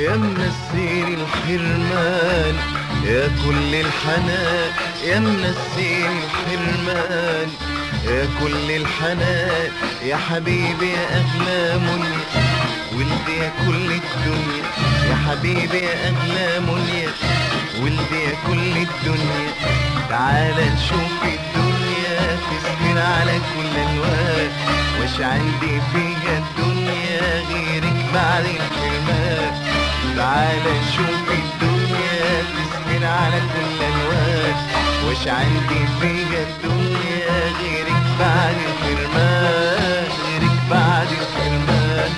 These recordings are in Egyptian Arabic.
يا منسين الحرمان يا كل الحنان يا منسين الحرمان يا كل الحنان يا حبيبي يا أغلى منيا ولدي يا كل الدنيا يا حبيبي يا أغلى منيا ولدي يا كل الدنيا تعال نشوف الدنيا تسهر على كل الوان وش عندي فيها الدنيا غيرك بعد الحرمان تعال نشوف الدنيا تسهر على كل الوان وش عندي فيها الدنيا غيرك بعد الحرمان غيرك بعد الحرمان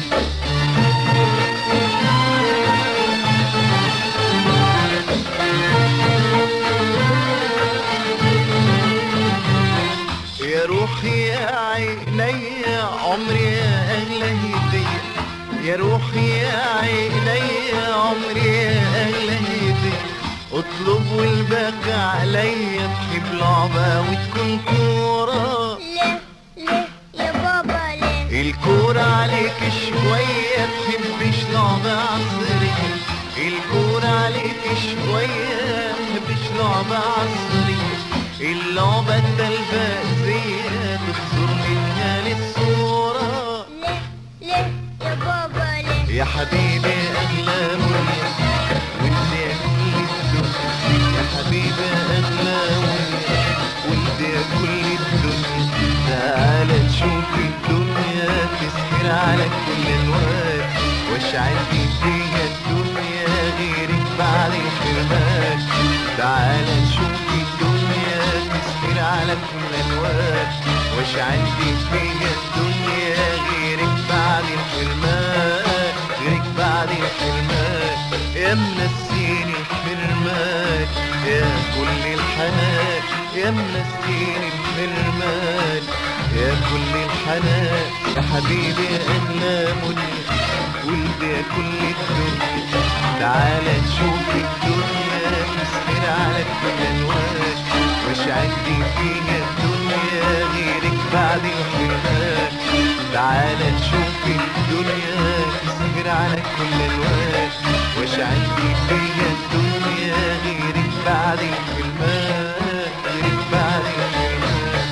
يا روحي يا عيني عمري يا أغلى هدية يا روحي يا عيني عمري يا أغلى هدية اطلب والباقي عليا تحب لعبة وتكون كورة ليه ليه يا بابا ليه الكورة عليك شوية تحبش لعبة عصرية الكورة عليك شوية تحبش لعبة عصرية اللعبة التلفزية تخسر منها للصورة ليه ليه يا بابا ليه يا حبيبي أغلى منيا وانت يا كل الدنيا يا حبيبي أغلى منيا وانت يا كل الدنيا تعال نشوف الدنيا تسهر على كل الوقت وش عندي فيها الدنيا غيرك بعد الحرمان تعال نشوف الدنيا تسهر على كل الوقت وش عندي فيها الدنيا غيرك بعد الحرمان غيرك بعد الحرمان يا منسين الحرمان يا كل الحنان يا منسين الحرمان يا كل الحنان يا حبيبي يا أغلى منيا ولدي يا كل الدنيا تعال نشوف الدنيا تسهر على كل الوان مش عندي فيها الدنيا غيرك بعد الحرمان تعال نشوف الدنيا تسهر على كل الوان مش عندي فيها الدنيا غيرك بعد الحرمان غيرك بعد الحرمان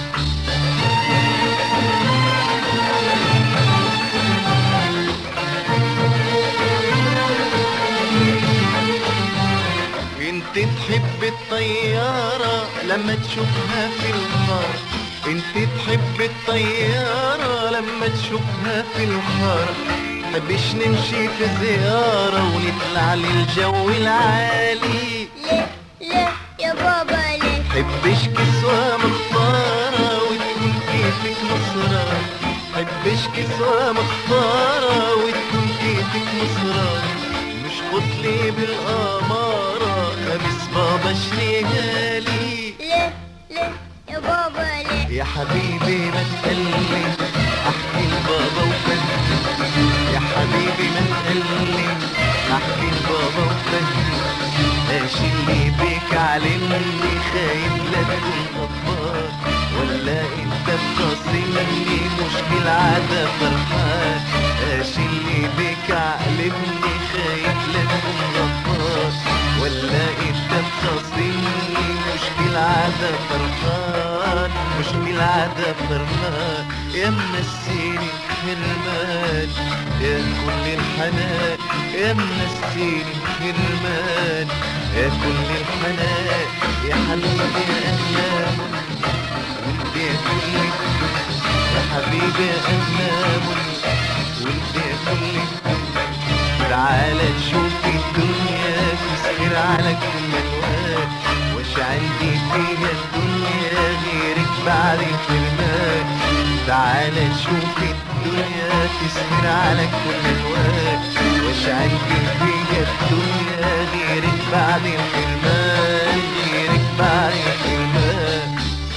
انت تحب الطيارة لما تشوفها في الخار انت تحب الطيارة لما تشوفها في الخار حبش نمشي في زيارة ونطلع للجو العالي ليه ليه يا بابا ليه حبش كسوة مختارة وتكون كيفك مسرة حبش كسوة مختارة وتكون كيفك مسرة مش قتلي بالأمارة خمس بابا شريها لي ليه ليه يا بابا ليه يا حبيبي ما تقلي احكي لبابا وفهمي يا حبيبي ما تقلي احكي لبابا وفهمي ماشي اللي بيك علمني خايف لا تكون غدار ولا انت مخاصمني مشكل عادة فرحان ماشي اللي بيك علمني خايف لا تكون غدار ولا انت مخاصمني مشكل عادة فرحان مشكل عادة فرحان يا منسيني الحرمان يا كل الحنان يا منسيني الحرمان يا كل الحنان يا حبيبي يا أهلا وانت يا كل الدنيا يا حبيبي يا أهلا وانت يا كل الدنيا تعال نشوف الدنيا تسهر على كل الوان وش عندي فيها الدنيا غيرك بعد الحرمان تعال نشوف الدنيا تسهر على كل الوان وش عندي فيها الدنيا غيرك بعد الحرمان غيرك بعد الحرمان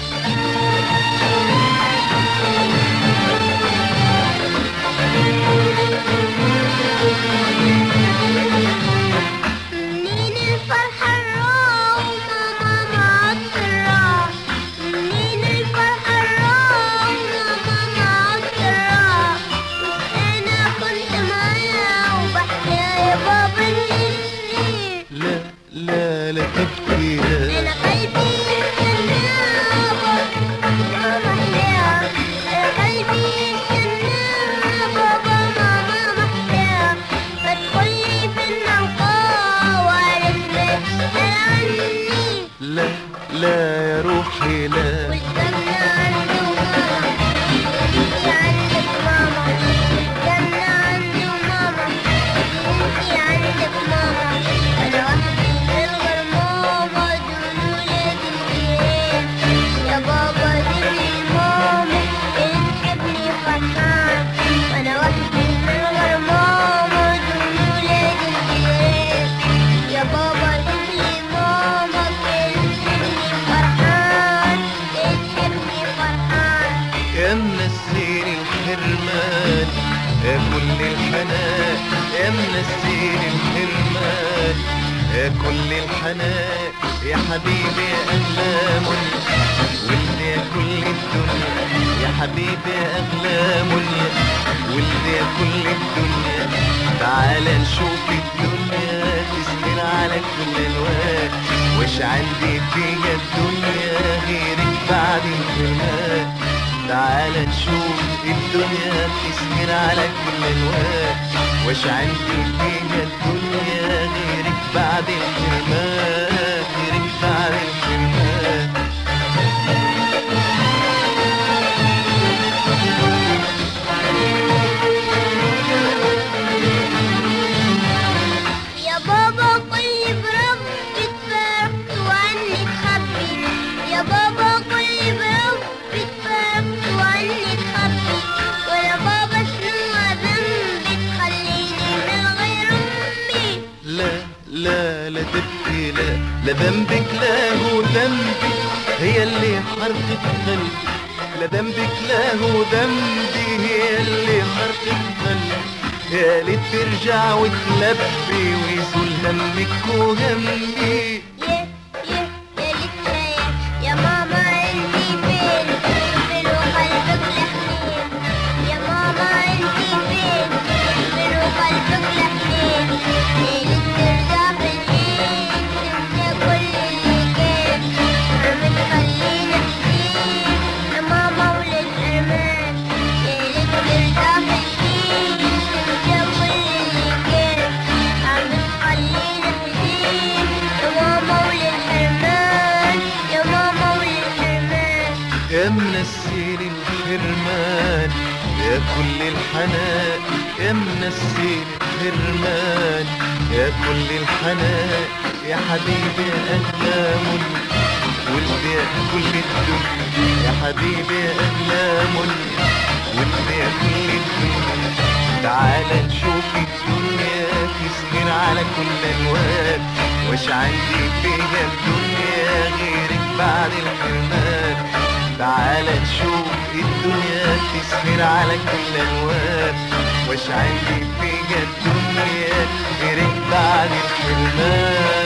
منين الفرحة الراح وماما معطرة منين الفرحة الراح وماما معطرة أنا كنت معايا وبحكي يا بابا إني يا كل الحنان يا منسين الحرمان يا كل الحنان يا حبيبي يا أغلى منى ولد يا كل الدنيا يا حبيبي يا أغلى منى ولد يا كل الدنيا تعال نشوف الدنيا تسهر على كل الوقت وش عندي فيها الدنيا غيرك بعد الحرمان تعال نشوف الدنيا تسهر على كل الوقت وش عندي فيها الدنيا غيرك بعد الحرمان غيرك بعد الحرمان يا بابا قل بربك فرقت وعني تخبي يا بابا قل بربك فرقت وعني تخبي ويا بابا شنو ذنبي تخليني من غير امي لا لا لا تبكي لا لا ذنبك لا هو ذنبي هي اللي حرقت قلبي لا ذنبك لا هو ذنبي هي اللي حرقت قلبي يا ليت ترجع وتلبي ويزول همك وهمي يه يه يا ليتها يا يا ماما انتي فين فين وقلبك لحنين يا ماما انتي فين فين وقلبك لحنين ليلة ترجع في العيد تنسى كل اللي كان عم تخليني حزين يا ماما وللحرمان ليلة ترجع في العيد تنسى كل اللي كان عم تخليني حزين يا ماما وللحرمان يا ماما وللحرمان يا منسين الحرمان يا كل الحنان يا منسين الحرمان يا كل الحنان يا حبيبي يا أغلى مني ولد يا كل الدنيا يا حبيبي يا أغلى مني ولد يا كل الدنيا تعال نشوف الدنيا تسهر على كل الوقت وش عندي فيها الدنيا غيرك بعد الحرمان تعال نشوف الدنيا تسهر على كل الوقت وش عندي فيها الدنيا غيرك بعد الحرمان